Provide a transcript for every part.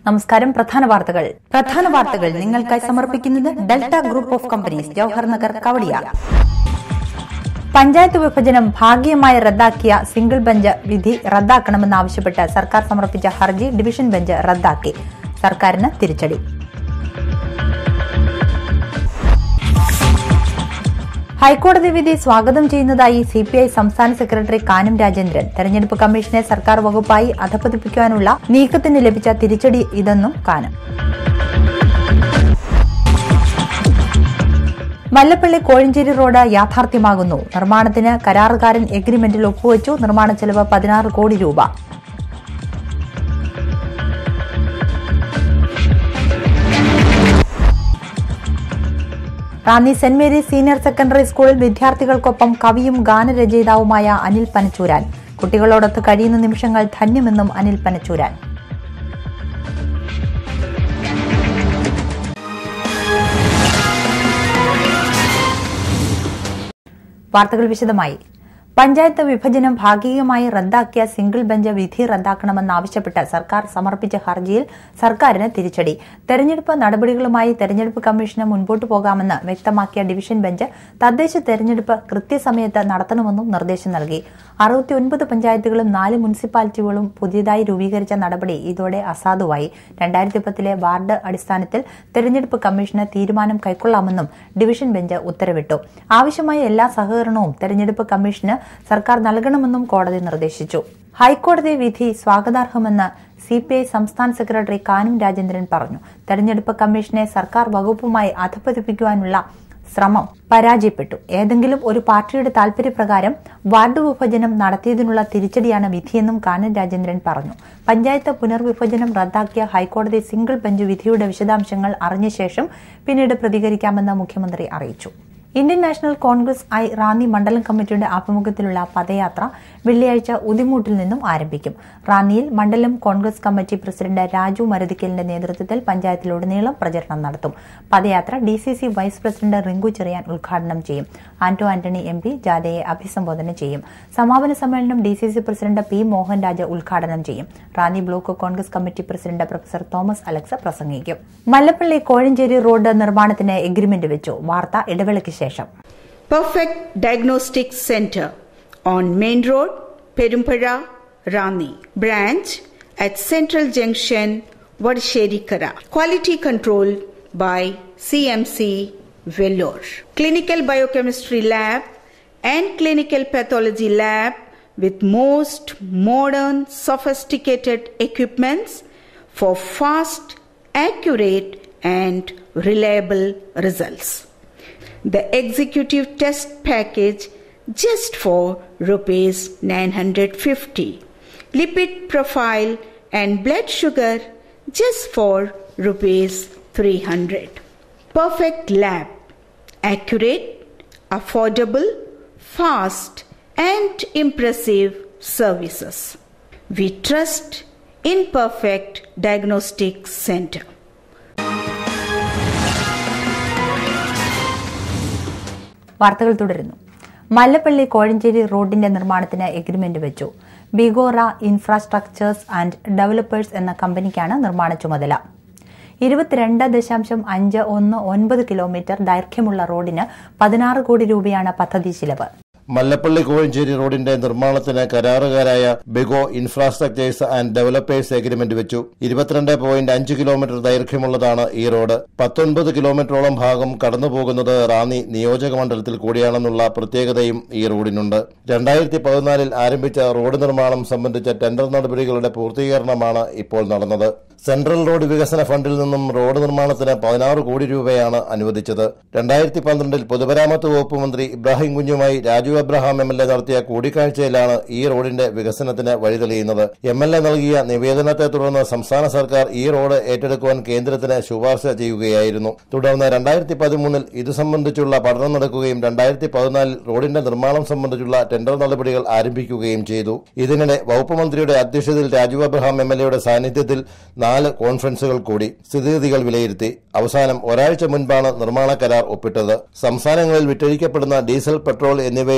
നമസ്കാരം പ്രധാന വാർത്തകൾ പ്രധാന വാർത്തകൾ നിങ്ങൾക്കായി സമർപ്പിക്കുന്നത് delta group of companies Jawahar Nagar Kowdiar panchayat വിഭജനം ഭാഗികമായി റദ്ദാക്കിയ സിംഗിൾ ബെഞ്ച് വിധി റദ്ദാക്കണമെന്നാവശ്യപ്പെട്ട് സർക്കാർ സമർപ്പിച്ച ഹർജി ഡിവിഷൻ ബെഞ്ച് റദ്ദാക്കി സർക്കാരിന് തിരിച്ചടി ഹൈക്കോടതി വിധി സ്വാഗതം ചെയ്യുന്നതായി സിപിഐ സംസ്ഥാന സെക്രട്ടറി കാനം രാജേന്ദ്രൻ തെരഞ്ഞെടുപ്പ് കമ്മീഷനെ സർക്കാർ വകുപ്പായി അധപതിപ്പിക്കാനുള്ള നീക്കത്തിന് ലഭിച്ച തിരിച്ചടി ഇതെന്നും കാനം മല്ലപ്പള്ളി കോഴഞ്ചേരി റോഡ് യാഥാർത്ഥ്യമാകുന്നു നിർമ്മാണത്തിന് കരാറുകാരൻ എഗ്രിമെന്റിൽ ഒപ്പുവച്ചു നിർമ്മാണ ചെലവ് പതിനാറ് കോടി രൂപ Ranni saint Mary's senior secondary സ്കൂളിൽ വിദ്യാർത്ഥികൾക്കൊപ്പം കവിയും ഗാനരചയിതാവുമായ അനിൽ പനച്ചൂരാൻ കുട്ടികളോടൊത്ത് കഴിയുന്ന നിമിഷങ്ങൾ ധന്യമെന്നും അനിൽ പനച്ചൂരാൻ വാർത്തകൾ വിശദമായി പഞ്ചായത്ത് വിഭജനം ഭാഗികമായി റദ്ദാക്കിയ സിംഗിൾ ബെഞ്ച് വിധി റദ്ദാക്കണമെന്നാവശ്യപ്പെട്ട് സർക്കാർ സമർപ്പിച്ച ഹർജിയിൽ സർക്കാരിന് തിരിച്ചടി തെരഞ്ഞെടുപ്പ് നടപടികളുമായി തെരഞ്ഞെടുപ്പ് കമ്മീഷന് മുൻപോട്ടു പോകാമെന്ന് വ്യക്തമാക്കിയ ഡിവിഷൻ ബെഞ്ച് തദ്ദേശ തെരഞ്ഞെടുപ്പ് കൃത്യസമയത്ത് നടത്തണമെന്നും നിർദ്ദേശം നൽകി അറുപത്തിയൊൻപത് പഞ്ചായത്തുകളും നാല് മുനിസിപ്പാലിറ്റികളും പുതിയതായി രൂപീകരിച്ച നടപടി ഇതോടെ അസാധുവായി രണ്ടായിരത്തി പത്തിലെ വാർഡ് അടിസ്ഥാനത്തിൽ തെരഞ്ഞെടുപ്പ് കമ്മീഷന് തീരുമാനം കൈക്കൊള്ളാമെന്നും ഡിവിഷൻ ബെഞ്ച് ഉത്തരവിട്ടു ആവശ്യമായ എല്ലാ സഹകരണവും തെരഞ്ഞെടുപ്പ് കമ്മീഷന് സർക്കാർ നൽകണമെന്നും കോടതി നിർദ്ദേശിച്ചു ഹൈക്കോടതി വിധി സ്വാഗതാർഹമെന്ന് സിപിഐ സംസ്ഥാന സെക്രട്ടറി കാനം രാജേന്ദ്രൻ പറഞ്ഞു തെരഞ്ഞെടുപ്പ് കമ്മീഷനെ സർക്കാർ വകുപ്പുമായി അധപതിപ്പിക്കുവാനുള്ള ശ്രമം പരാജയപ്പെട്ടു ഏതെങ്കിലും ഒരു പാർട്ടിയുടെ താൽപര്യപ്രകാരം വാർഡ് വിഭജനം നടത്തിയതിനുള്ള തിരിച്ചടിയാണ് വിധിയെന്നും കാനൻ രാജേന്ദ്രൻ പറഞ്ഞു പഞ്ചായത്ത് പുനർവിഭജനം റദ്ദാക്കിയ ഹൈക്കോടതി സിംഗിൾ ബെഞ്ച് വിധിയുടെ വിശദാംശങ്ങൾ അറിഞ്ഞ ശേഷം പിന്നീട് പ്രതികരിക്കാമെന്ന് മുഖ്യമന്ത്രി അറിയിച്ചു Indian national Congress I Ranni മണ്ഡലം കമ്മിറ്റിയുടെ ആഭിമുഖ്യത്തിലുള്ള പദയാത്ര വെള്ളിയാഴ്ച ഉദിമൂട്ടിൽ നിന്നും ആരംഭിക്കും റാന്നിയിൽ മണ്ഡലം കോൺഗ്രസ് കമ്മിറ്റി പ്രസിഡന്റ് രാജു മരുതിക്കലിന്റെ നേതൃത്വത്തിൽ പഞ്ചായത്തിലുടനീളം പ്രചരണം നടത്തും പദയാത്ര DCC vice president Rinku Cherian ഉദ്ഘാടനം ചെയ്യും ആന്റോ ആന്റണി എം പി ജാഥയെ അഭിസംബോധന ചെയ്യും സമാപന സമ്മേളനം DCC president P Mohan Raja ഉദ്ഘാടനം ചെയ്യും Ranni block Congress committee president professor Thomas Alex പ്രസംഗിക്കും മല്ലപ്പള്ളി കോഴഞ്ചേരി റോഡ് നിർമ്മാണത്തിന് എഗ്രിമെന്റ് വെച്ചു വാർത്ത ഇടവേളയ്ക്ക് ശേഷം Perfect Diagnostic Center on Main Road, Perumpara, Rani. Branch at Central Junction, Vadsheri-Kara. Quality control by CMC Vellore. Clinical Biochemistry Lab and Clinical Pathology Lab with most modern sophisticated equipments for fast, accurate and reliable results the executive test package just for rupees 950 lipid profile and blood sugar just for rupees 300 perfect lab accurate affordable fast and impressive services we trust in perfect diagnostic center വാർത്തകൾ തുടരുന്നു മല്ലപ്പള്ളി കോഴഞ്ചേരി റോഡിന്റെ നിർമ്മാണത്തിന് agreement വെച്ചു ബിഗോറ infrastructures and developers എന്ന കമ്പനിക്കാണ് നിർമ്മാണ ചുമതല ഇരുപത്തിരണ്ട് ദശാംശം അഞ്ച് ഒന്ന് ഒൻപത് കിലോമീറ്റർ ദൈർഘ്യമുള്ള റോഡിന് പതിനാറ് കോടി രൂപയാണ് പദ്ധതി ചിലവ് മല്ലപ്പള്ളി കോഴഞ്ചേരി റോഡിന്റെ നിർമ്മാണത്തിന് കരാറുകാരായ Bego infrastructures and developers agreement വെച്ചു ഇരുപത്തിരണ്ട് പോയിന്റ് അഞ്ച് കിലോമീറ്റർ ദൈർഘ്യമുള്ളതാണ് ഈ റോഡ് പത്തൊൻപത് കിലോമീറ്ററോളം ഭാഗം കടന്നുപോകുന്നത് റാന്നി നിയോജക മണ്ഡലത്തിൽ കൂടിയാണെന്നുള്ള പ്രത്യേകതയും ഈ റോഡിനുണ്ട് രണ്ടായിരത്തി പതിനാലിൽ ആരംഭിച്ച റോഡ് നിർമ്മാണം സംബന്ധിച്ച ടെൻഡർ നടപടികളുടെ പൂർത്തീകരണമാണ് ഇപ്പോൾ നടന്നത് സെൻട്രൽ റോഡ് വികസന ഫണ്ടിൽ നിന്നും റോഡ് നിർമ്മാണത്തിന് പതിനാറ് കോടി രൂപയാണ് അനുവദിച്ചത് രണ്ടായിരത്തി പന്ത്രണ്ടിൽ പൊതുമരാമത്ത് വകുപ്പ് മന്ത്രി ഇബ്രാഹിം കുഞ്ഞുമായി Raju Abraham M L A നടത്തിയ കൂടിക്കാഴ്ചയിലാണ് ഈ റോഡിന്റെ വികസനത്തിന് വഴിതെളിയുന്നത് എം എൽ എ നൽകിയ നിവേദനത്തെ തുടർന്ന് സംസ്ഥാന സർക്കാർ ഈ റോഡ് ഏറ്റെടുക്കുവാൻ കേന്ദ്രത്തിന് ശുപാർശ ചെയ്യുകയായിരുന്നു തുടർന്ന് രണ്ടായിരത്തി പതിമൂന്നിൽ ഇതു സംബന്ധിച്ചുള്ള പഠനം നടക്കുകയും രണ്ടായിരത്തി പതിനാലിൽ റോഡിന്റെ നിർമ്മാണം സംബന്ധിച്ചുള്ള ടെൻഡർ നടപടികൾ ആരംഭിക്കുകയും ചെയ്തു ഇതിനിടെ വകുപ്പ് മന്ത്രിയുടെ അധ്യക്ഷതയിൽ രാജു അബ്രഹാം എം എൽ എയുടെ സാന്നിധ്യത്തിൽ നാല് കോൺഫറൻസുകൾ കൂടി സ്ഥിതിഗതികൾ വിലയിരുത്തി അവസാനം ഒരാഴ്ച മുൻപാണ് നിർമ്മാണ കരാർ ഒപ്പിട്ടത് സംസ്ഥാനങ്ങളിൽ വിറ്റഴിക്കപ്പെടുന്ന ഡീസൽ പെട്രോൾ എന്നിവയുടെ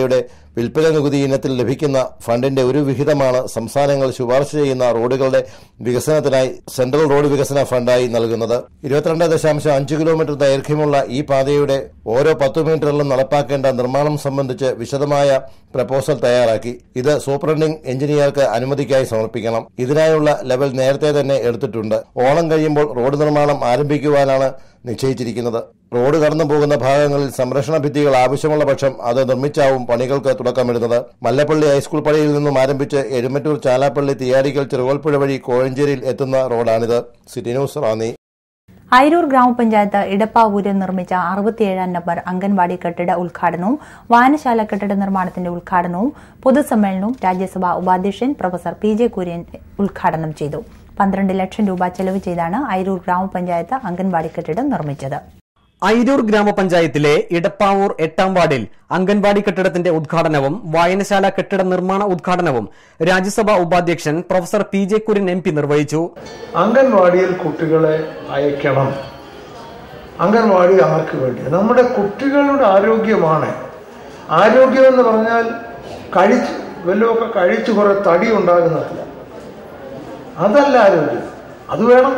പാതയുടെ വിൽപ്പന നികുതി ഇനത്തിൽ ലഭിക്കുന്ന ഫണ്ടിന്റെ ഒരു വിഹിതമാണ് സംസ്ഥാനങ്ങൾ ശുപാർശ ചെയ്യുന്ന റോഡുകളുടെ വികസനത്തിനായി സെൻട്രൽ റോഡ് വികസന ഫണ്ടായി നൽകുന്നത് ഇരുപത്തിരണ്ട് ദശാംശം അഞ്ച് കിലോമീറ്റർ ദൈർഘ്യമുള്ള ഈ പാതയുടെ ഓരോ പത്ത് മീറ്ററിലും നടപ്പാക്കേണ്ട നിർമ്മാണം സംബന്ധിച്ച് വിശദമായ പ്രപ്പോസൽ തയ്യാറാക്കി ഇത് സൂപ്രണ്ടിംഗ് എഞ്ചിനീയർക്ക് അനുമതിക്കായി സമർപ്പിക്കണം ഇതിനായുള്ള ലെവൽ നേരത്തെ തന്നെ എടുത്തിട്ടുണ്ട് ഓണം കഴിയുമ്പോൾ റോഡ് നിർമ്മാണം ആരംഭിക്കുവാനാണ് നിശ്ചയിച്ചിരിക്കുന്നത് റോഡ് കടന്നു പോകുന്ന ഭാഗങ്ങളിൽ സംരക്ഷണ ഭിത്തികൾ ആവശ്യമുള്ള പക്ഷം അത് നിർമ്മിച്ചാവും പണികൾക്ക് തുടക്കമിടുന്നത് മല്ലപ്പള്ളി ഹൈസ്കൂൾ പടിയിൽ നിന്നും ആരംഭിച്ച് എഴുമറ്റൂർ ചാലാപ്പള്ളി തിയാടിക്കൽ ചെറുകോൽപ്പുഴ വഴി കോഴഞ്ചേരിയിൽ എത്തുന്ന റോഡാണിത് സിറ്റി ന്യൂസ് റാന്നി അയിരൂർ ഗ്രാമപഞ്ചായത്ത് ഇടപ്പാവൂരിൽ നിർമ്മിച്ച അറുപത്തിയേഴാം നമ്പർ അംഗൻവാടി കെട്ടിട ഉദ്ഘാടനവും വായനശാല കെട്ടിട നിർമ്മാണത്തിന്റെ ഉദ്ഘാടനവും പൊതുസമ്മേളനവും രാജ്യസഭാ ഉപാധ്യക്ഷൻ പ്രൊഫസർ പി ജെ കുര്യൻ ഉദ്ഘാടനം ചെയ്തു പന്ത്രണ്ട് ലക്ഷം രൂപ ചെലവ് ചെയ്താണ് അയിരൂർ ഗ്രാമപഞ്ചായത്ത് അംഗൻവാടി കെട്ടിടം നിർമ്മിച്ചത് അയിരൂർ ഗ്രാമപഞ്ചായത്തിലെ ഇടപ്പാവൂർ എട്ടാം വാർഡിൽ അംഗൻവാടി കെട്ടിടത്തിന്റെ ഉദ്ഘാടനവും വായനശാല കെട്ടിട നിർമ്മാണ ഉദ്ഘാടനവും രാജ്യസഭാ ഉപാധ്യക്ഷൻ professor P J Kurian M P നിർവഹിച്ചു അംഗൻവാടിയിൽ കുട്ടികളെ അയക്കണം അംഗൻവാടി ആർക്ക് വേണ്ടി നമ്മുടെ കുട്ടികളുടെ ആരോഗ്യമാണ് ആരോഗ്യം എന്ന് പറഞ്ഞാൽ കഴിച്ച് വല്ലതൊക്കെ കഴിച്ച് കുറെ തടി ഉണ്ടാകുന്നതല്ല അതല്ല ആരോഗ്യം അത് വേണം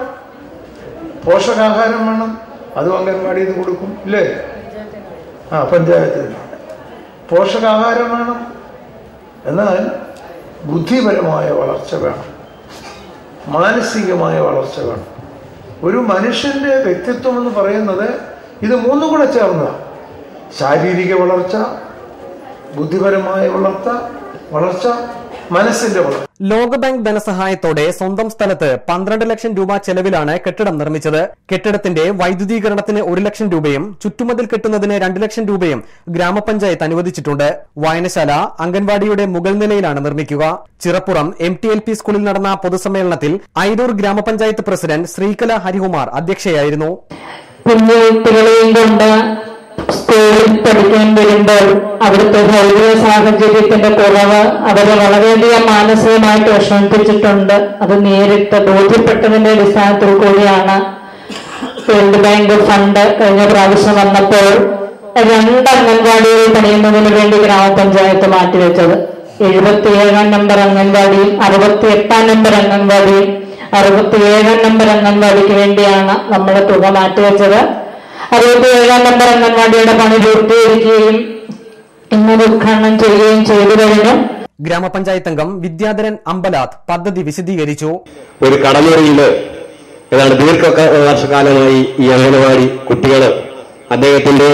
പോഷകാഹാരം വേണം അതും അംഗൻവാടിയിൽ നിന്ന് കൊടുക്കും ഇല്ലേ ആ പഞ്ചായത്തിൽ പോഷകാഹാരം വേണം എന്നാൽ ബുദ്ധിപരമായ വളർച്ച വേണം മാനസികമായ വളർച്ച വേണം ഒരു മനുഷ്യന്റെ വ്യക്തിത്വം എന്ന് പറയുന്നത് ഇത് മൂന്നും കൂടെ ചേർന്നതാണ് ശാരീരിക വളർച്ച ബുദ്ധിപരമായ വളർച്ച വളർച്ച മനസ്സിന്റെ വളർച്ച ലോകബാങ്ക് ധനസഹായത്തോടെ സ്വന്തം സ്ഥലത്ത് പന്ത്രണ്ട് ലക്ഷം രൂപ ചെലവിലാണ് കെട്ടിടം നിർമ്മിച്ചത് കെട്ടിടത്തിന്റെ വൈദ്യുതീകരണത്തിന് ഒരു ലക്ഷം രൂപയും ചുറ്റുമതിൽ കെട്ടുന്നതിന് രണ്ട് ലക്ഷം രൂപയും ഗ്രാമപഞ്ചായത്ത് അനുവദിച്ചിട്ടുണ്ട് വായനശാല അംഗൻവാടിയുടെ മുകൾ നിലയിലാണ് നിർമ്മിക്കുക Chirappuram M T L P സ്കൂളിൽ നടന്ന പൊതുസമ്മേളനത്തിൽ ഐരൂർ ഗ്രാമപഞ്ചായത്ത് പ്രസിഡന്റ് ശ്രീകല ഹരികുമാർ അധ്യക്ഷയായിരുന്നു കുഞ്ഞു കുട്ടികളെയും കൊണ്ട് സ്കൂളിൽ പഠിക്കാൻ വരുമ്പോൾ അവിടുത്തെ ഭൗതിക സാഹചര്യത്തിന്റെ കുറവ് അവരെ വളരെയധികം മാനസികമായിട്ട് വിഷമിപ്പിച്ചിട്ടുണ്ട് അത് നേരിട്ട് ബോധ്യപ്പെട്ടതിന്റെ അടിസ്ഥാനത്തിൽ കൂടിയാണ് വേൾഡ് ബാങ്ക് ഫണ്ട് കഴിഞ്ഞ പ്രാവശ്യം വന്നപ്പോൾ രണ്ട് അംഗൻവാടികൾ പണിയുന്നതിന് വേണ്ടി ഗ്രാമപഞ്ചായത്ത് മാറ്റിവെച്ചത് എഴുപത്തിയേഴാം നമ്പർ അംഗൻവാടിയും അറുപത്തി എട്ടാം നമ്പർ അംഗൻവാടിയും അറുപത്തിയേഴാം നമ്പർ അംഗൻവാടിക്ക് വേണ്ടിയാണ് നമ്മൾ തുക മാറ്റിവെച്ചത് അറുപത്തിയേഴാം നമ്പർ അംഗൻവാടിയുടെ പണി പൂർത്തീകരിക്കുകയും ഇന്നലെ ഉദ്ഘാടനം ചെയ്യുകയും ചെയ്തു കഴിഞ്ഞു ഗ്രാമപഞ്ചായത്ത് അംഗം വിദ്യാധരൻ അമ്പലാത്ത് പദ്ധതി വിശദീകരിച്ചു ഒരു കടമുറിയിൽ ഏതാണ്ട് ദീർഘ വർഷക്കാലമായി ഈ അംഗനവാടി കുട്ടികൾ അദ്ദേഹത്തിന്റെ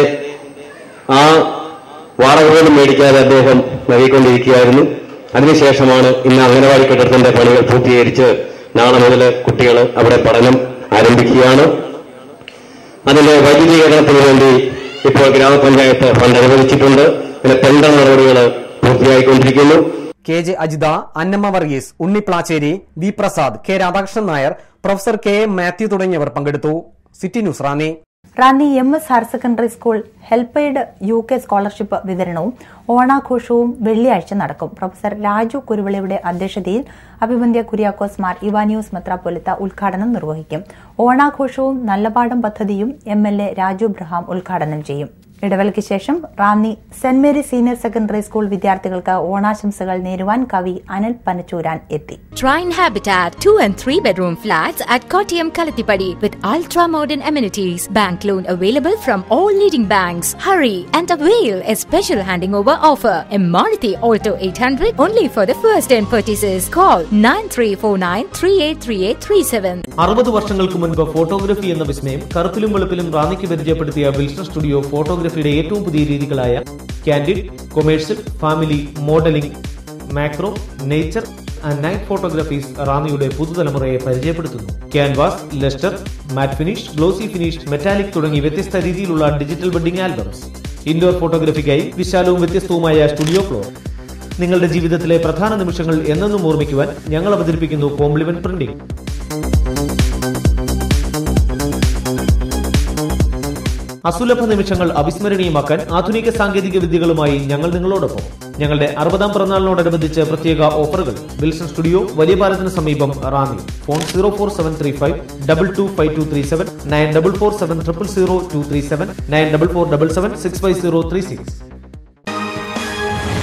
ആ വാടക പോലും മേടിക്കാതെ അദ്ദേഹം നൽകിക്കൊണ്ടിരിക്കുകയായിരുന്നു അതിനുശേഷമാണ് ഇന്ന് അംഗനവാടി കെട്ടിടത്തിന്റെ പണികൾ പൂർത്തീകരിച്ച് നാളെ മുതൽ കുട്ടികൾ അവിടെ പഠനം ആരംഭിക്കുകയാണ് അതിന്റെ വൈദ്യുതീകരണത്തിന് വേണ്ടി ഇപ്പോൾ ഗ്രാമപഞ്ചായത്ത് ഫണ്ട് അനുവദിച്ചിട്ടുണ്ട് പിന്നെ ടെൻഡർ നടപടികൾ പൂർത്തിയായിക്കൊണ്ടിരിക്കുന്നു K J Ajitha Annamma Varghese Unni Plachery V Prasad K Radhakrishnan Nair professor K M Mathew തുടങ്ങിയവർ പങ്കെടുത്തു city news Ranni Ranni M S higher secondary school ഹെൽപ്പേഡ് യു കെ സ്കോളർഷിപ്പ് വിതരണവും ഓണാഘോഷവും വെള്ളിയാഴ്ച നടക്കും പ്രൊഫസർ രാജു കുരുവിളയുടെ അധ്യക്ഷതയിൽ അഭിമന്യ കുര്യാക്കോസ് മാർ ഇവാനിയോസ് മെത്രാപ്പൊലിത്ത ഉദ്ഘാടനം നിർവഹിക്കും ഓണാഘോഷവും നല്ലപാഠം പദ്ധതിയും M L A Raju Abraham ഉദ്ഘാടനം ചെയ്യും ഇടവേളയ്ക്ക് ശേഷം Ranni saint Mary senior secondary school വിദ്യാർത്ഥികൾക്ക് ഓണാശംസകൾ നേരുവാൻ കവി അനിൽ പനച്ചൂരാൻ എത്തി Trine Habitat 2 and 3 bedroom flats at Kottayam Kalathipadi with ultra modern amenities. Bank loan available from all leading banks. Hurry and avail a special handing over offer. A Maruti Alto 800 only for the first 10 purchases. Call 9349383837. അറുപത് വർഷങ്ങൾക്ക് മുൻപ് photography എന്ന വിസ്മയം കറുപ്പിലും വെളുപ്പിലും റാന്നിക്ക് പരിചയപ്പെടുത്തിയ Wilson studio ഫോട്ടോഗ്രഫിയുടെ ഏറ്റവും പുതിയ രീതികളായ candid commercial family modelling macro nature and night photographies റാന്നിയുടെ പുതുതലമുറയെ പരിചയപ്പെടുത്തുന്നു canvas lustre matt finish glossy finish metallic തുടങ്ങി വ്യത്യസ്ത രീതിയിലുള്ള ഡിജിറ്റൽ വെഡിംഗ് ആൽബംസ് ഇൻഡോർ ഫോട്ടോഗ്രഫിക്കായി വിശാലവും വ്യത്യസ്തവുമായ സ്റ്റുഡിയോ ഫ്ലോർ നിങ്ങളുടെ ജീവിതത്തിലെ പ്രധാന നിമിഷങ്ങൾ എന്നെന്നും ഓർമ്മിക്കുവാൻ ഞങ്ങൾ അവതരിപ്പിക്കുന്നു കോംപ്ലിമെന്റ് പ്രിന്റിംഗ് അസുലഭ നിമിഷങ്ങൾ അവിസ്മരണീയമാക്കാൻ ആധുനിക സാങ്കേതിക വിദ്യകളുമായി ഞങ്ങൾ നിങ്ങളോടൊപ്പം ഞങ്ങളുടെ അറുപതാം പിറന്നാളിനോടനുബന്ധിച്ച് പ്രത്യേക ഓഫറുകൾ വിൽസൺ സ്റ്റുഡിയോ വലിയ പാലത്തിന് സമീപം Ranni phone zero four seven three five double two five two three seven nine double four seven triple zero two three seven nine double four double seven six five zero three six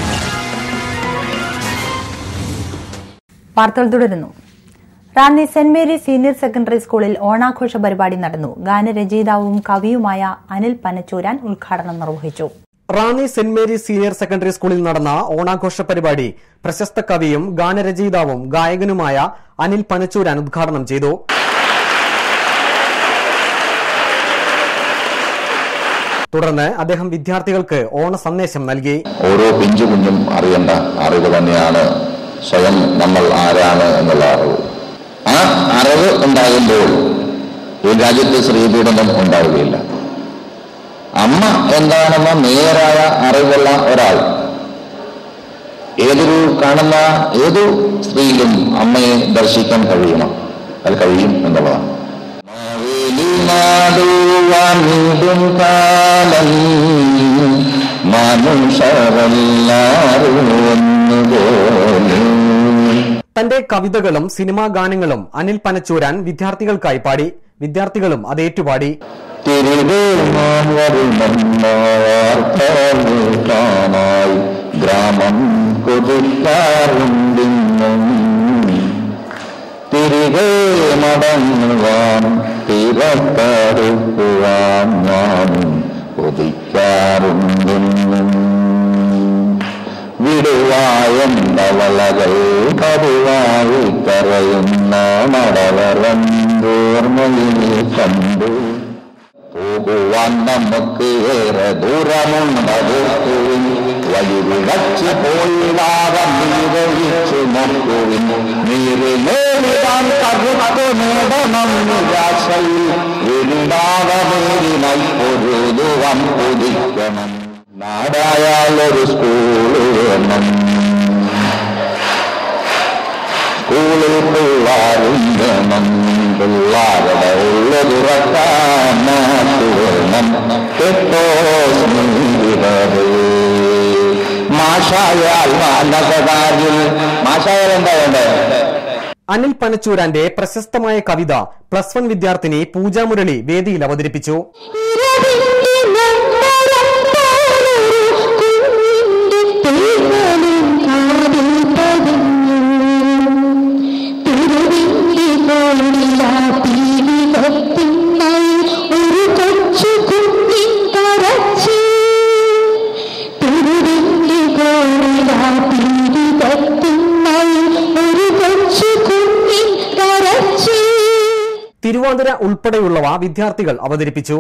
വാർത്തകൾ തുടരുന്നു Ranni saint Mary senior secondary സ്കൂളിൽ ഓണാഘോഷ പരിപാടി നടന്നു ഗാനരചയിതാവും കവിയുമായ അനിൽ പനച്ചൂരാൻ ഉദ്ഘാടനം നിർവഹിച്ചു Ranni saint Mary's senior secondary സ്കൂളിൽ നടന്ന ഓണാഘോഷ പരിപാടി പ്രശസ്ത കവിയും ഗാനരചയിതാവും ഗായകനുമായ അനിൽ പനച്ചൂരാൻ ഉദ്ഘാടനം ചെയ്തു തുടർന്ന് അദ്ദേഹം വിദ്യാർത്ഥികൾക്ക് ഓണ സന്ദേശം നൽകി ഓരോ പിഞ്ചു കുഞ്ഞും അറിയേണ്ട അറിവ് തന്നെയാണ് സ്വയം നമ്മൾ ആരാണ് എന്നുള്ള അറിവ് ആ അറിവ് ഉണ്ടാകുമ്പോൾ ഈ രാജ്യത്ത് സ്ത്രീപീഡനം ഉണ്ടാവുകയില്ല അമ്മ എന്താണെന്ന നേരായ അറിവുള്ള ഒരാൾ ഏതൊരു കാണുന്ന ഏതു സ്ത്രീയിലും അമ്മയെ ദർശിക്കാൻ കഴിയണം അത് കഴിയും എന്നുള്ളതാണ് നാടുവാണിടും കാലം മനുഷ്യരെല്ലാരും ഒന്നുപോലെ തന്റെ കവിതകളും സിനിമാ ഗാനങ്ങളും അനിൽ പനച്ചൂരാൻ വിദ്യാർത്ഥികൾക്കായി പാടി വിദ്യാർത്ഥികളും അത് ഏറ്റുപാടി തിരികെ നാം വരുമെന്ന വാർത്ത കേൾക്കാനായി ഗ്രാമം കൊതിക്കാറുണ്ടിന്നും തിരികെ മടങ്ങുവാൻ തിരത്തടുക്കുവാൻ ഞാനും കൊതിക്കാറുണ്ടെന്നും വിടുവായെന്തവളകൾ പതിവായി കരയുന്ന മടവറന്തോർമ്മയിൽ കണ്ടു പോകുവാൻ നമുക്ക് ഏറെ ദൂരമുണ്ടകുവിൻ വഴിവിടച്ച് പോയിടാതെ നീരൊഴിച്ചു നോക്കുവിൻ നീരിലേറിടാൻ കരുത്തു നേടണം നിരാശയിൽ വിടാതെ നേരിനായി പൊരുതുവാൻ കുതിക്കണം നാടായാൽ ഒരു സ്കൂൾ വേണം സ്കൂളിൽ പിള്ളാരും വേണം പിള്ളാരുടെ ഉള്ള തുറക്കാൻ നാട്ടു വേണം കേട്ടോ സ്നേഹിതരേ മാഷായാൽ മാനസകാരിൽ മാഷായാൽ എന്താ വേണ്ടേ അനിൽ പനച്ചൂരാന്റെ പ്രശസ്തമായ കവിത പ്ലസ് വൺ വിദ്യാർത്ഥിനി പൂജ മുരളി വേദിയിൽ അവതരിപ്പിച്ചു ഒരു കൊച്ചു കുഞ്ഞിൻ കരച്ചി തിരുവിന്റെ കോണിലാ പീഡിതത്തിനായി ഒരു കൊച്ചു കുഞ്ഞിൻ കരച്ചി തിരുവാതിര ഉൾപ്പെടെയുള്ളവ വിദ്യാർത്ഥികൾ അവതരിപ്പിച്ചു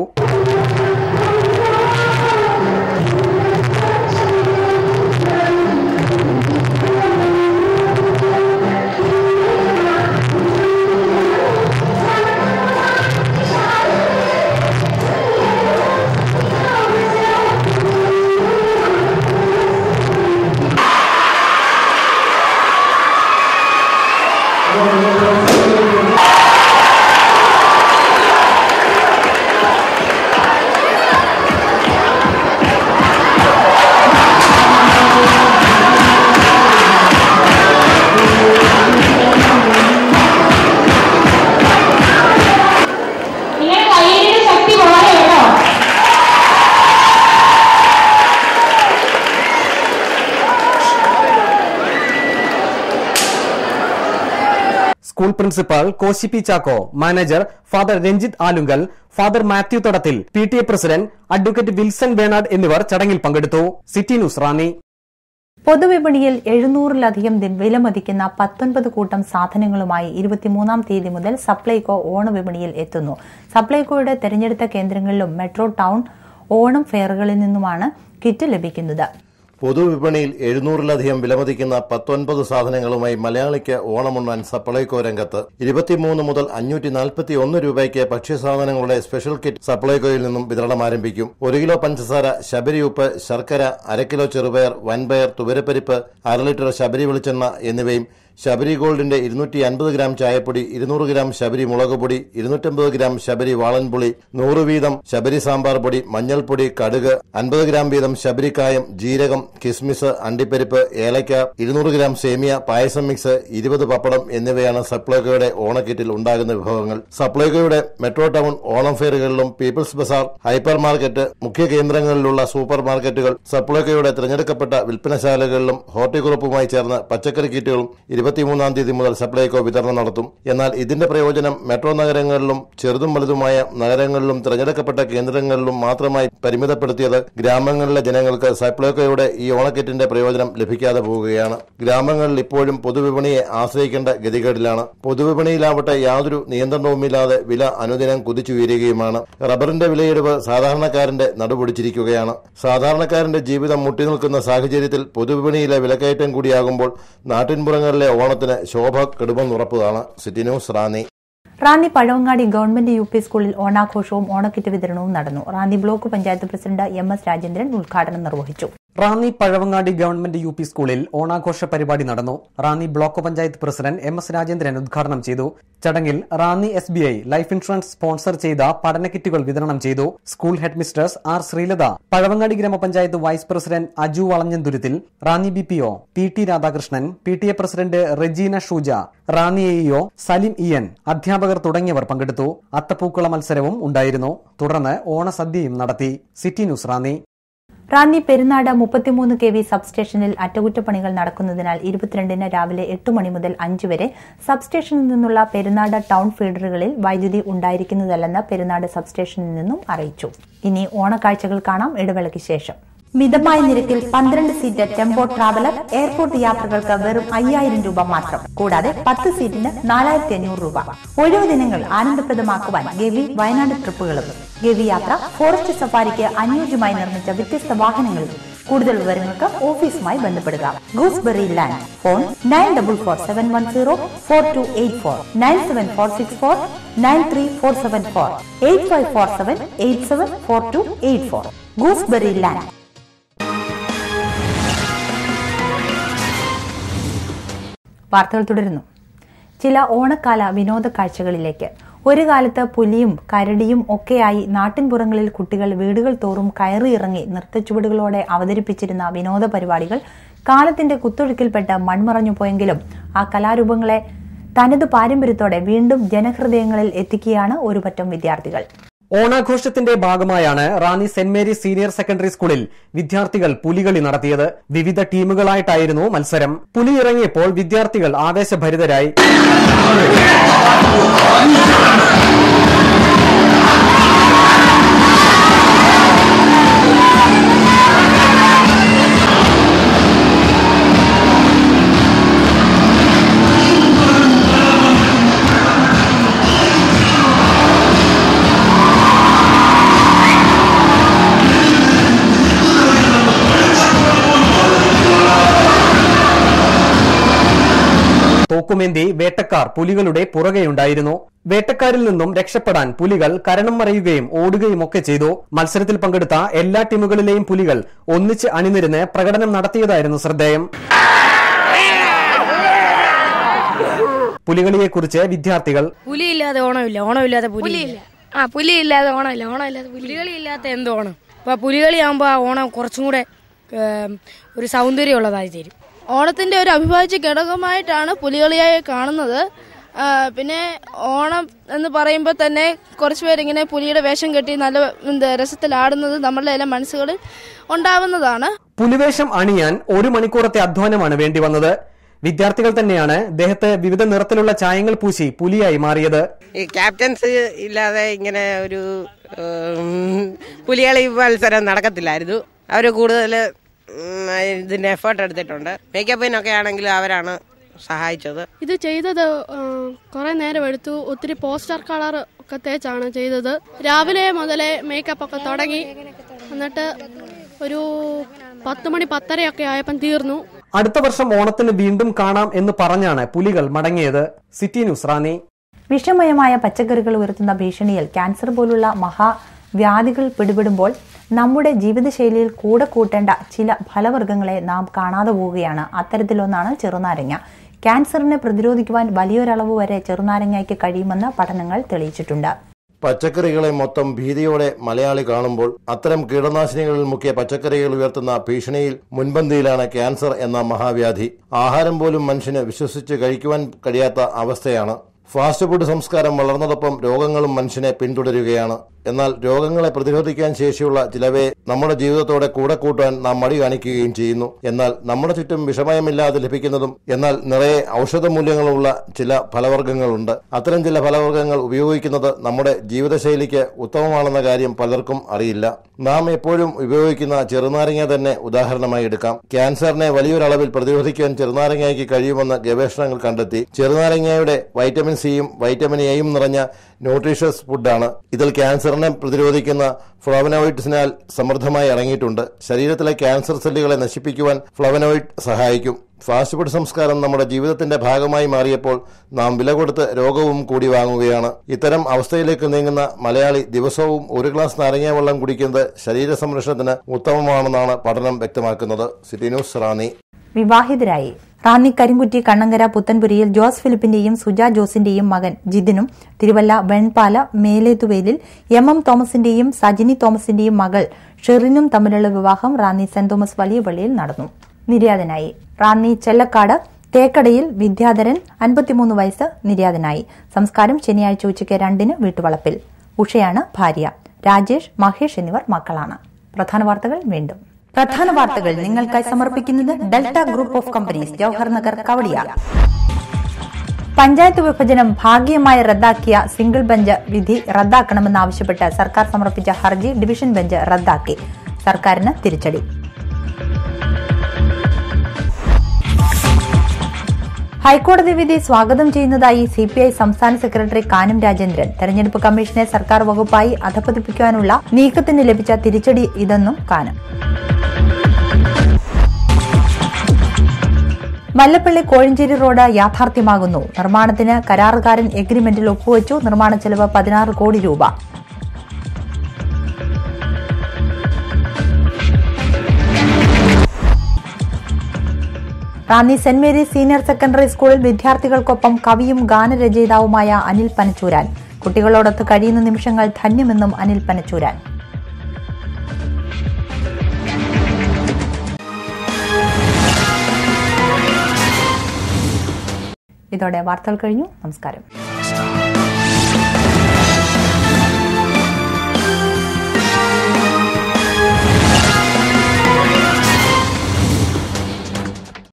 നിങ്ങൾ കയ്യിലിന്റെ ശക്തി പോലെ കേട്ടോ school principal Koshy P Chacko manager father Ranjith Alunkal father Mathew Thadathil P T A president advocate Wilson Bernard എന്നിവർ ചടങ്ങിൽ പങ്കെടുത്തു സിറ്റി ന്യൂസ് റാന്നി പൊതുവിപണിയിൽ എഴുന്നൂറിലധികം ദി- വിലമതിക്കുന്ന പത്തൊൻപത് കൂട്ടം സാധനങ്ങളുമായി ഇരുപത്തിമൂന്നാം തീയതി മുതൽ സപ്ലൈകോ ഓണവിപണിയിൽ എത്തുന്നു സപ്ലൈകോയുടെ തെരഞ്ഞെടുത്ത കേന്ദ്രങ്ങളിലും മെട്രോ ടൗൺ ഓണം ഫെയറുകളിൽ നിന്നുമാണ് കിറ്റ് ലഭിക്കുന്നത് പൊതുവിപണിയിൽ എഴുന്നൂറിലധികം വിലമതിക്കുന്ന പത്തൊൻപത് സാധനങ്ങളുമായി മലയാളിക്ക് ഓണമുണ്ണാൻ സപ്ലൈകോ രംഗത്ത് ഇരുപത്തിമൂന്ന് മുതൽ അഞ്ഞൂറ്റി നാൽപ്പത്തി ഒന്ന് രൂപയ്ക്ക് ഭക്ഷ്യസാധനങ്ങളുടെ സ്പെഷ്യൽ കിറ്റ് സപ്ലൈകോയിൽ നിന്നും വിതരണം ആരംഭിക്കും ഒരു കിലോ പഞ്ചസാര ശബരി ഉപ്പ് ശർക്കര അര കിലോ ചെറുപയർ വൻപയർ തുവരപ്പരിപ്പ് അര ലിറ്റർ ശബരി വെളിച്ചെണ്ണ എന്നിവയും ശബരി ഗോൾഡിന്റെ ഇരുന്നൂറ്റി അൻപത് ഗ്രാം ചായപ്പൊടി ഇരുന്നൂറ് ഗ്രാം ശബരി മുളക് പൊടി ഇരുന്നൂറ്റമ്പത് ഗ്രാം ശബരി വാളൻപുളി നൂറ് വീതം ശബരി സാമ്പാർ പൊടി മഞ്ഞൾപ്പൊടി കടുക് അൻപത് ഗ്രാം വീതം ശബരിക്കായം ജീരകം കിസ്മിസ് അണ്ടിപ്പരിപ്പ് ഏലക്ക ഇരുന്നൂറ് ഗ്രാം സേമിയ പായസം മിക്സ് ഇരുപത് പപ്പടം എന്നിവയാണ് സപ്ലൈകോയുടെ ഓണക്കിറ്റിൽ ഉണ്ടാകുന്ന വിഭവങ്ങൾ സപ്ലൈകോയുടെ മെട്രോ ടൗൺ ഓണം ഫെയറുകളിലും പീപ്പിൾസ് ബസാർ ഹൈപ്പർ മാർക്കറ്റ് മുഖ്യ കേന്ദ്രങ്ങളിലുള്ള സൂപ്പർ മാർക്കറ്റുകൾ സപ്ലൈകോയുടെ തിരഞ്ഞെടുക്കപ്പെട്ട വിൽപ്പനശാലകളിലും ഹോർട്ടിക്കുറപ്പുമായി ചേർന്ന് പച്ചക്കറി കിറ്റുകളും ഇരുപത്തിമൂന്നാം തീയതി മുതൽ സപ്ലൈകോ വിതരണം നടത്തും എന്നാൽ ഇതിന്റെ പ്രയോജനം മെട്രോ നഗരങ്ങളിലും ചെറുതും വലുതുമായ നഗരങ്ങളിലും തിരഞ്ഞെടുക്കപ്പെട്ട കേന്ദ്രങ്ങളിലും മാത്രമായി പരിമിതപ്പെടുത്തിയത് ഗ്രാമങ്ങളിലെ ജനങ്ങൾക്ക് സപ്ലൈകോയുടെ ഈ ഓണക്കിറ്റിന്റെ പ്രയോജനം ലഭിക്കാതെ പോവുകയാണ് ഗ്രാമങ്ങളിൽ ഇപ്പോഴും പൊതുവിപണിയെ ആശ്രയിക്കേണ്ട ഗതികേടിലാണ് പൊതുവിപണിയിലാവട്ടെ യാതൊരു നിയന്ത്രണവുമില്ലാതെ വില അനുദിനം കുതിച്ചുയരുകയുമാണ് റബ്ബറിന്റെ വിലയിടിവ് സാധാരണക്കാരന്റെ നടുപൊടിച്ചിരിക്കുകയാണ് സാധാരണക്കാരന്റെ ജീവിതം മുട്ടിനിൽക്കുന്ന സാഹചര്യത്തിൽ പൊതുവിപണിയിലെ വിലക്കയറ്റം കൂടിയാകുമ്പോൾ നാട്ടിൻപുറങ്ങളിലെ ഓണത്തിന് ശോഭ കെടുമെന്നുറപ്പതാണ് city news Ranni Ranni Pazhavangadi government U P സ്കൂളിൽ ഓണാഘോഷവും ഓണക്കിറ്റ് വിതരണവും നടന്നു Ranni block panchayat president M S Rajendran ഉദ്ഘാടനം നിർവഹിച്ചു Ranni Pazhavangadi government U P സ്കൂളിൽ ഓണാഘോഷ പരിപാടി നടന്നു Ranni block panchayat president M S Rajendran ഉദ്ഘാടനം ചെയ്തു ചടങ്ങിൽ Ranni S B I life insurance sponsor ചെയ്ത പഠന കിറ്റുകൾ വിതരണം ചെയ്തു school head mistress R Sreelatha Pazhavangadi ഗ്രാമപഞ്ചായത്ത് vice president Aju വളഞ്ഞന്തുരുത്തിൽ Ranni B P O P T Radhakrishnan P T A president Regina Shooja Ranni A EO Salim ഇയൻ അധ്യാപകർ തുടങ്ങിയവർ പങ്കെടുത്തു അത്തപ്പൂക്കള മത്സരവും ഉണ്ടായിരുന്നു തുടർന്ന് ഓണസദ്യയും നടത്തി സിറ്റി ന്യൂസ് റാന്നി റാന്നി പെരുന്നാട് മുപ്പത്തിമൂന്ന് കെ വി സബ്സ്റ്റേഷനിൽ അറ്റകുറ്റപ്പണികൾ നടക്കുന്നതിനാൽ ഇരുപത്തിരണ്ടിന് രാവിലെ എട്ട് മണി മുതൽ അഞ്ച് വരെ സബ്സ്റ്റേഷനിൽ നിന്നുള്ള പെരുന്നാട് ടൗൺ ഫീഡറുകളിൽ വൈദ്യുതി ഉണ്ടായിരിക്കുന്നതല്ലെന്ന് പെരുന്നാട് സബ്സ്റ്റേഷനിൽ നിന്നും അറിയിച്ചു ഇനി ഓണക്കാഴ്ചകൾ കാണാം ഇടവേളയ്ക്ക് ശേഷം മിതമായ നിരക്കിൽ പന്ത്രണ്ട് സീറ്റ് ടെമ്പോ ട്രാവലർ എയർപോർട്ട് യാത്രകൾക്ക് വെറും അയ്യായിരം രൂപ മാത്രം കൂടാതെ പത്ത് സീറ്റിന് നാലായിരത്തി അഞ്ഞൂറ് രൂപ ഒഴിവു ദിനങ്ങൾ ആനന്ദപ്രദമാക്കുവാൻ ഗവി വയനാട് ട്രിപ്പുകളും ഗവി യാത്ര ഫോറസ്റ്റ് സഫാരിക്ക് അനുയോജ്യമായി നിർമ്മിച്ച വ്യത്യസ്ത വാഹനങ്ങളും കൂടുതൽ വിവരങ്ങൾക്ക് ഓഫീസുമായി ബന്ധപ്പെടുക gooseberry land phone nine double four seven one zero four two eight four nine seven four six four nine three four seven four eight five four seven eight seven four two eight four gooseberry land വാർത്തകൾ തുടരുന്നു ചില ഓണക്കാല വിനോദ കാഴ്ചകളിലേക്ക് ഒരു കാലത്ത് പുലിയും കരടിയും ഒക്കെയായി നാട്ടിൻപുറങ്ങളിൽ കുട്ടികൾ വീടുകൾ തോറും കയറിയിറങ്ങി നൃത്തച്ചുവടുകളോടെ അവതരിപ്പിച്ചിരുന്ന വിനോദ പരിപാടികൾ കാലത്തിന്റെ കുത്തൊഴുക്കിൽപ്പെട്ട് മൺമറഞ്ഞു പോയെങ്കിലും ആ കലാരൂപങ്ങളെ തനത് പാരമ്പര്യത്തോടെ വീണ്ടും ജനഹൃദയങ്ങളിൽ എത്തിക്കുകയാണ് ഒരുപറ്റം വിദ്യാർത്ഥികൾ ഓണാഘോഷത്തിന്റെ ഭാഗമായാണ് Ranni saint Mary's senior secondary സ്കൂളിൽ വിദ്യാർത്ഥികൾ പുലികളി നടത്തിയത് വിവിധ ടീമുകളായിട്ടായിരുന്നു മത്സരം പുലി ഇറങ്ങിയപ്പോൾ വിദ്യാർത്ഥികൾ ആവേശഭരിതരായി തോക്കുമേന്തി വേട്ടക്കാർ പുലികളുടെ പുറകെയുണ്ടായിരുന്നു വേട്ടക്കാരിൽ നിന്നും രക്ഷപ്പെടാൻ പുലികൾ കരണം മറയുകയും ഓടുകയും ഒക്കെ ചെയ്തു മത്സരത്തിൽ പങ്കെടുത്ത എല്ലാ ടീമുകളിലെയും പുലികൾ ഒന്നിച്ച് അണിനിരുന്ന് പ്രകടനം നടത്തിയതായിരുന്നു ശ്രദ്ധേയം പുലികളിയെക്കുറിച്ച് വിദ്യാർത്ഥികൾ പുലിയില്ലാതെ ഓണമില്ല ഓണമില്ലാതെ പുലിയില്ല ആ പുലിയില്ലാതെ ഓണമില്ല ഓണമില്ലാതെ പുലികളി ഇല്ലാത്ത എന്ത് ഓണം അപ്പൊ പുലികളി ആകുമ്പോൾ ആ ഓണം കുറച്ചും കൂടെ ഏം, ഒരു സൗന്ദര്യമുള്ളതായി തീരും ഓണത്തിന്റെ ഒരു അവിഭാജ്യ ഘടകമായിട്ടാണ് പുലികളിയായി കാണുന്നത് ആ, പിന്നെ ഓണം എന്ന് പറയുമ്പോൾ തന്നെ കുറച്ച് പേരിങ്ങനെ പുലിയുടെ വേഷം കെട്ടി നല്ല എന്താ രസത്തിലാടുന്നത് നമ്മളുടെ എല്ലാം മനസ്സുകളിൽ ഉണ്ടാവുന്നതാണ് പുലിവേഷം അണിയാൻ ഒരു മണിക്കൂറത്തെ അധ്വാനമാണ് വേണ്ടി വന്നത് വിദ്യാർത്ഥികൾ തന്നെയാണ് ദേഹത്ത് വിവിധ നിറത്തിലുള്ള ചായങ്ങൾ പൂശി പുലിയായി മാറിയത് ഈ ക്യാപ്റ്റൻസ് ഇല്ലാതെ ഇങ്ങനെ ഒരു ഉം, പുലികളി മത്സരം നടക്കത്തില്ലായിരുന്നു അവർ കൂടുതൽ ഇതിന്റെ എഫേർട്ട് എടുത്തിട്ടുണ്ട് മേക്കപ്പിനൊക്കെ ആണെങ്കിലും അവരാണ് സഹായിച്ചത് ഇത് ചെയ്തത് കുറെ നേരം എടുത്തു ഒത്തിരി പോസ്റ്റർ കളർ ഒക്കെ തേച്ചാണ് ചെയ്തത് രാവിലെ മുതലേ മേക്കപ്പ് ഒക്കെ തുടങ്ങി എന്നിട്ട് ഒരു പത്ത് മണി പത്തരയൊക്കെ ആയപ്പം തീർന്നു അടുത്ത വർഷം ഓണത്തിന് വീണ്ടും കാണാം എന്ന് പറഞ്ഞാണ് പുലികൾ മടങ്ങിയത് സിറ്റി ന്യൂസ് റാന്നി വിഷമയമായ പച്ചക്കറികൾ ഉയർത്തുന്ന ഭീഷണിയിൽ ക്യാൻസർ പോലുള്ള മഹാവ്യാധികൾ പിടിപെടുമ്പോൾ നമ്മുടെ ജീവിതശൈലിയിൽ കൂടെ കൂട്ടേണ്ട ചില ഫലവർഗ്ഗങ്ങളെ നാം കാണാതെ പോവുകയാണ് അത്തരത്തിലൊന്നാണ് ചെറുനാരങ്ങ ക്യാൻസറിനെ പ്രതിരോധിക്കുവാൻ വലിയൊരളവ് വരെ ചെറുനാരങ്ങയ്ക്ക് കഴിയുമെന്ന് പഠനങ്ങൾ തെളിയിച്ചിട്ടുണ്ട് പച്ചക്കറികളെ മൊത്തം ഭീതിയോടെ മലയാളി കാണുമ്പോൾ അത്തരം കീടനാശിനികളിൽ മുക്കിയ പച്ചക്കറികൾ ഉയർത്തുന്ന ഭീഷണിയിൽ മുൻപന്തിയിലാണ് ക്യാൻസർ എന്ന മഹാവ്യാധി ആഹാരം പോലും മനുഷ്യന് വിശ്വസിച്ച് കഴിക്കുവാൻ കഴിയാത്ത അവസ്ഥയാണ് ഫാസ്റ്റ് ഫുഡ് സംസ്കാരം വളർന്നതൊപ്പം രോഗങ്ങളും മനുഷ്യനെ പിന്തുടരുകയാണ് എന്നാൽ രോഗങ്ങളെ പ്രതിരോധിക്കാൻ ശേഷിയുള്ള ചിലവയെ നമ്മുടെ ജീവിതത്തോടെ കൂടെ കൂട്ടാൻ നാം മടി കാണിക്കുകയും ചെയ്യുന്നു എന്നാൽ നമ്മുടെ ചുറ്റും വിഷമയമില്ലാതെ ലഭിക്കുന്നതും എന്നാൽ നിറയെ ഔഷധ മൂല്യങ്ങളുള്ള ചില ഫലവർഗ്ഗങ്ങളുണ്ട് അത്തരം ചില ഫലവർഗ്ഗങ്ങൾ ഉപയോഗിക്കുന്നത് നമ്മുടെ ജീവിതശൈലിക്ക് ഉത്തമമാണെന്ന കാര്യം പലർക്കും അറിയില്ല നാം എപ്പോഴും ഉപയോഗിക്കുന്ന ചെറുനാരങ്ങ തന്നെ ഉദാഹരണമായി എടുക്കാം ക്യാൻസറിനെ വലിയൊരളവിൽ പ്രതിരോധിക്കാൻ ചെറുനാരങ്ങയ്ക്ക് കഴിയുമെന്ന് ഗവേഷണങ്ങൾ കണ്ടെത്തി ചെറുനാരങ്ങയുടെ വൈറ്റമിൻ സിയും വൈറ്റമിൻ എയും നിറഞ്ഞ ന്യൂട്രീഷ്യസ് ഫുഡാണ് ഇതിൽ ക്യാൻസറിനെ പ്രതിരോധിക്കുന്ന ഫ്ലവനോയിഡ്സിനാൽ സമൃദ്ധമായി അടങ്ങിയിട്ടുണ്ട് ശരീരത്തിലെ ക്യാൻസർ സെല്ലുകളെ നശിപ്പിക്കുവാൻ ഫ്ലവനോയിഡ് സഹായിക്കും ഫാസ്റ്റ് ഫുഡ് സംസ്കാരം നമ്മുടെ ജീവിതത്തിന്റെ ഭാഗമായി മാറിയപ്പോൾ നാം വില കൊടുത്ത് രോഗവും കൂടി വാങ്ങുകയാണ് ഇത്തരം അവസ്ഥയിലേക്ക് നീങ്ങുന്ന മലയാളി ദിവസവും ഒരു ഗ്ലാസ് നാരങ്ങ വെള്ളം കുടിക്കുന്നത് ശരീര സംരക്ഷണത്തിന് ഉത്തമമാണെന്നാണ് പഠനം വ്യക്തമാക്കുന്നത് സിറ്റി ന്യൂസ് റാന്നി വിവാഹിതരായി റാന്നി കരിങ്കുറ്റി കണ്ണങ്കര പുത്തൻപുരിയിൽ ജോസ് ഫിലിപ്പിന്റെയും സുജ ജോസിന്റെയും മകൻ ജിതിനും തിരുവല്ല വെൺപാല മേലേത്തുവേലിൽ എം എം തോമസിന്റെയും സജിനി തോമസിന്റെയും മകൾ ഷെറിനും തമ്മിലുള്ള വിവാഹം റാന്നി സെന്റ് തോമസ് വലിയ പള്ളിയിൽ നടന്നു നിര്യാതനായി റാന്നി ചെല്ലക്കാട് തേക്കടയിൽ വിദ്യാധരൻ അൻപത്തിമൂന്ന് വയസ്സ് നിര്യാതനായി സംസ്കാരം ശനിയാഴ്ച ഉച്ചയ്ക്ക് രണ്ടിന് വീട്ടുവളപ്പിൽ ഉഷയാണ് ഭാര്യ രാജേഷ് മഹേഷ് എന്നിവർ മക്കളാണ് പ്രധാന വാർത്തകൾ വീണ്ടും പ്രധാന വാർത്തകൾ നിങ്ങൾക്കായി സമർപ്പിക്കുന്നത് delta group of companies Jawahar Nagar കവടിയ പഞ്ചായത്ത് വിഭജനം ഭാഗികമായി റദ്ദാക്കിയ സിംഗിൾ ബെഞ്ച് വിധി റദ്ദാക്കണമെന്നാവശ്യപ്പെട്ട് സർക്കാർ സമർപ്പിച്ച ഹർജി ഡിവിഷൻ ബെഞ്ച് റദ്ദാക്കി സർക്കാരിന് തിരിച്ചടി ഹൈക്കോടതി വിധി സ്വാഗതം ചെയ്യുന്നതായി സിപിഐ സംസ്ഥാന സെക്രട്ടറി കാനം രാജേന്ദ്രൻ തെരഞ്ഞെടുപ്പ് കമ്മീഷനെ സർക്കാർ വകുപ്പായി അധപ്പതിപ്പിക്കാനുള്ള നീക്കത്തിന് ലഭിച്ച തിരിച്ചടി ഇതെന്നും കാനം മല്ലപ്പള്ളി കോഴഞ്ചേരി റോഡ് യാഥാർത്ഥ്യമാകുന്നു നിർമ്മാണത്തിന് കരാറുകാരൻ എഗ്രിമെന്റിൽ ഒപ്പുവച്ചു നിർമ്മാണ ചെലവ് പതിനാറ് കോടി രൂപ Ranni saint Mary's senior secondary സ്കൂളിൽ വിദ്യാർത്ഥികൾക്കൊപ്പം കവിയും ഗാനരചയിതാവുമായ അനിൽ പനച്ചൂരാൻ കുട്ടികളോടൊത്ത് കഴിയുന്ന നിമിഷങ്ങൾ ധന്യമെന്നും അനിൽ പനച്ചൂരാൻ ഇതോടെ വാർത്തകൾ കഴിഞ്ഞു നമസ്കാരം